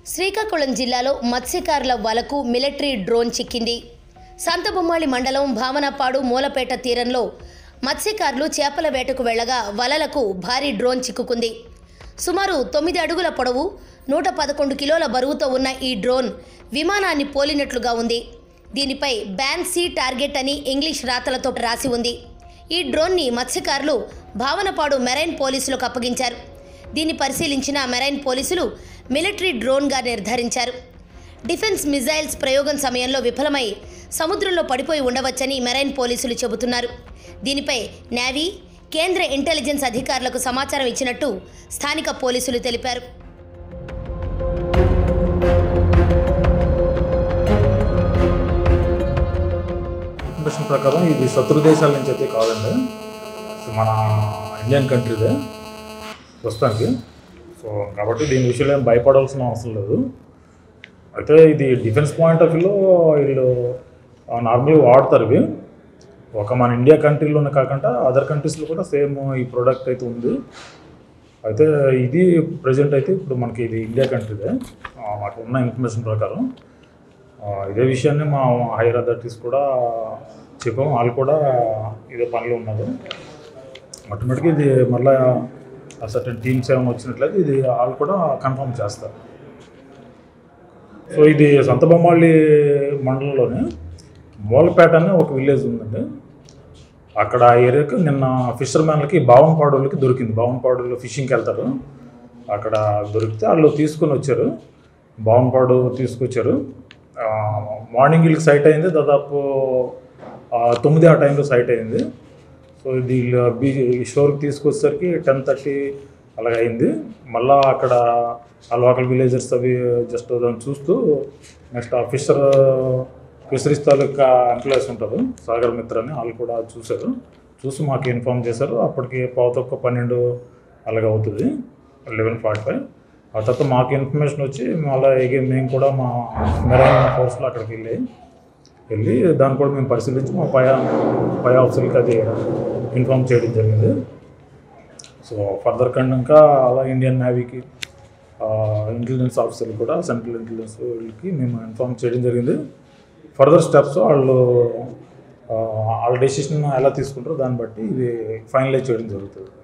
శ్రీకాకుళం జిల్లాలో మత్స్యకారుల వలకు military drone చిక్కింది సంతబొమ్మాళి మండలం భావనపాడు మూలపేట తీరంలో మత్స్యకారులు చేపల వేటకు వెళ్లగా వలలకు భారీ డ్రోన్ చిక్కుకుంది సుమారు తొమ్మిది అడుగుల పొడవు నూట పదకొండు కిలోల బరువుతో ఉన్న ఈ డ్రోన్ విమానాన్ని పోలినట్లుగా ఉంది దీనిపై బ్యాన్ సీ టార్గెట్ అని ఇంగ్లీష్ రాతలతో రాసి ఉంది ఈ డ్రోన్ని మత్స్యకారులు భావనపాడు మెరైన్ పోలీసులకు అప్పగించారు దీన్ని పరిశీలించిన మెరైన్ పోలీసులు మిలిటరీ డ్రోన్గా నిర్ధారించారు డిఫెన్స్ మిజైల్స్ ప్రయోగం సమయంలో విఫలమై సముద్రంలో పడిపోయి ఉండవచ్చని మెరైన్ పోలీసులు చెబుతున్నారు దీనిపై నేవీ కేంద్ర ఇంటెలిజెన్స్ అధికారులకు సమాచారం ఇచ్చినట్టు స్థానిక పోలీసులు తెలిపారు ఇన్ఫర్మేషన్ ప్రకారం ఇది శత్రు దేశాల నుంచి అయితే కాదండి సో మన ఇండియన్ కంట్రీదే ప్రస్తుతానికి సో కాబట్టి దీని విషయంలో ఏం భయపడాల్సిన అవసరం లేదు అయితే ఇది డిఫెన్స్ పాయింట్ ఆఫ్ వ్యూలో వీళ్ళు నార్మల్గా వాడతారు ఇవి ఒక మన ఇండియా కంట్రీలోనే కాకుండా అదర్ కంట్రీస్లో కూడా సేమ్ ఈ ప్రోడక్ట్ అయితే ఉంది అయితే ఇది ప్రజెంట్ అయితే ఇప్పుడు మనకి ఇది ఇండియా కంట్రీదే ఆ, మాకు ఉన్న ఇన్ఫర్మేషన్ ప్రకారం ఆ, ఇదే విషయాన్ని మా హైయర్ అథారిటీస్ కూడా చెప్పాం వాళ్ళు కూడా ఇదే పనిలో ఉన్నారు ఆటోమేటిక్గా ఇది మళ్ళీ సర్టన్ టీమ్స్ ఏమైనా వచ్చినట్లయితే ఇది వాళ్ళు కూడా కన్ఫర్మ్ చేస్తారు సో ఇది సంతబొమ్మాళి మండలంలోనే మూలపేట అనే ఒక విలేజ్ ఉందండి అక్కడ ఆ ఏరియాకి నిన్న ఫిషర్ మ్యాన్లకి బావనపాడులకి దొరికింది బావనపాడులో ఫిషింగ్కి వెళ్తారు అక్కడ దొరికితే వాళ్ళు తీసుకొని వచ్చారు బావనపాడు తీసుకొచ్చారు ఆ, మార్నింగ్ వీళ్ళకి సైట్ అయింది దాదాపు ఆ, తొమ్మిది ఆ టైంలో సైట్ అయింది సో ఇది వీళ్ళు బీ షోర్కి తీసుకొచ్చేసరికి టెన్ థర్టీ అలాగ అయింది మళ్ళా అక్కడ ఆ లోకల్ విలేజర్స్ అవి జస్ట్ దాన్ని చూస్తూ నెక్స్ట్ ఆ ఫిషర్ ఫిషరీస్ తాలూకా ఎంప్లాయీస్ ఉంటారు సాగర్ మిత్ర అని వాళ్ళు కూడా చూశారు చూసి మాకు ఇన్ఫామ్ చేశారు అప్పటికి పావుతొక్క పన్నెండు అలాగ అవుతుంది లెవెన్ ఫార్టీ ఫైవ్ ఆ తర్వాత మాకు ఇన్ఫర్మేషన్ వచ్చి మళ్ళీ ఎగే మేము కూడా మా మెరైన్ ఫోర్స్లో అక్కడికి వెళ్ళి వెళ్ళి దాన్ని కూడా మేము పరిశీలించి మా పై పై ఆఫీసర్కి అది ఇన్ఫామ్ చేయడం జరిగింది సో ఫర్దర్ కనుక అలా ఇండియన్ నేవీకి ఇంటెలిజెన్స్ ఆఫీసర్లు కూడా సెంట్రల్ ఇంటెలిజెన్స్ వీళ్ళకి మేము ఇన్ఫామ్ చేయడం జరిగింది ఫర్దర్ స్టెప్స్ వాళ్ళు ఆ, వాళ్ళ డెసిషన్ ఎలా తీసుకుంటారో దాన్ని బట్టి ఇది ఫైనలైజ్ చేయడం జరుగుతుంది